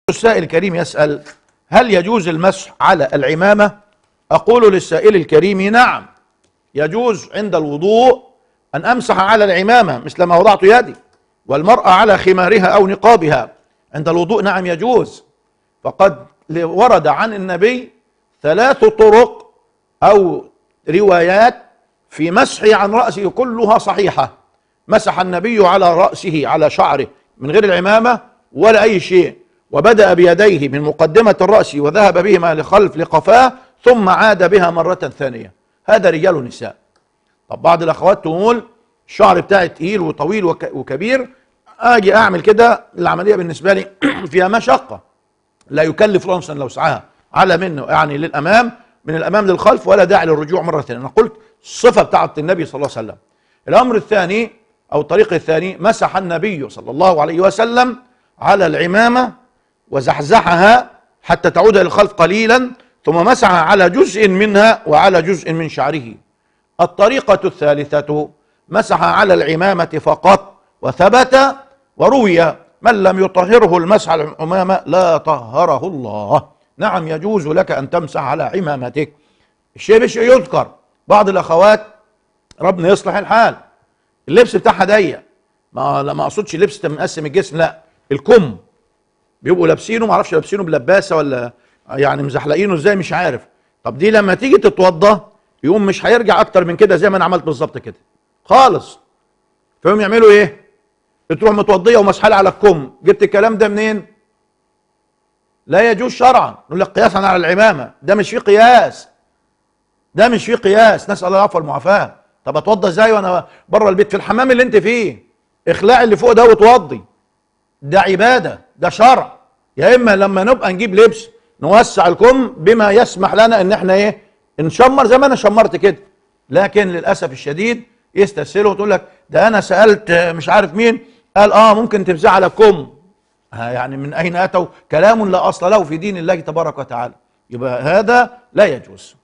السائل الكريم يسأل هل يجوز المسح على العمامة أقول للسائل الكريم نعم يجوز عند الوضوء أن أمسح على العمامة مثل ما وضعت يدي والمرأة على خمارها أو نقابها عند الوضوء نعم يجوز فقد ورد عن النبي ثلاث طرق أو روايات في مسحه عن رأسه كلها صحيحة مسح النبي على رأسه على شعره من غير العمامة ولا أي شيء وبدأ بيديه من مقدمة الرأس وذهب بهما لخلف لقفاه ثم عاد بها مرة ثانية هذا رجال ونساء طب بعض الأخوات تقول الشعر بتاعي تقيل وطويل وك- وكبير أجي أعمل كده العملية بالنسبة لي فيها مشقة لا يكلف رأسا لو سعاها على منه يعني للأمام من الأمام للخلف ولا داعي للرجوع مرة ثانية أنا قلت الصفة بتاعت النبي صلى الله عليه وسلم الأمر الثاني أو الطريق الثاني مسح النبي صلى الله عليه وسلم على العمامة وزحزحها حتى تعود إلى الخلف قليلا ثم مسح على جزء منها وعلى جزء من شعره الطريقة الثالثة مسح على العمامة فقط وثبت وروي من لم يطهره المسح على العمامة لا طهره الله نعم يجوز لك أن تمسح على عمامتك الشيء بشيء يذكر بعض الأخوات ربنا يصلح الحال اللبس بتاعها ضيق ما لا ما اقصدش لبس مقسم الجسم لا الكم بيبقوا لابسينه ما اعرفش لابسينه بلباسه ولا يعني مزحلقينه ازاي مش عارف طب دي لما تيجي تتوضى يقوم مش هيرجع اكتر من كده زي ما انا عملت بالظبط كده خالص فهم يعملوا ايه تروح متوضيه ومسحله على الكم جبت الكلام ده منين لا يجوز شرعا نقول لك قياسا على العمامه ده مش فيه قياس ده مش فيه قياس نسال الله العفو والمعافاه طب اتوضى ازاي وانا بره البيت في الحمام اللي انت فيه اخلع اللي فوق ده وتوضي ده عباده ده شرع يا اما لما نبقى نجيب لبس نوسع الكم بما يسمح لنا ان احنا ايه نشمر زي ما انا شمرت كده لكن للاسف الشديد يستسهلوا وتقول لك ده انا سالت مش عارف مين قال اه ممكن تمسح على كم ها يعني من اين اتوا كلام لا اصل له في دين الله تبارك وتعالى يبقى هذا لا يجوز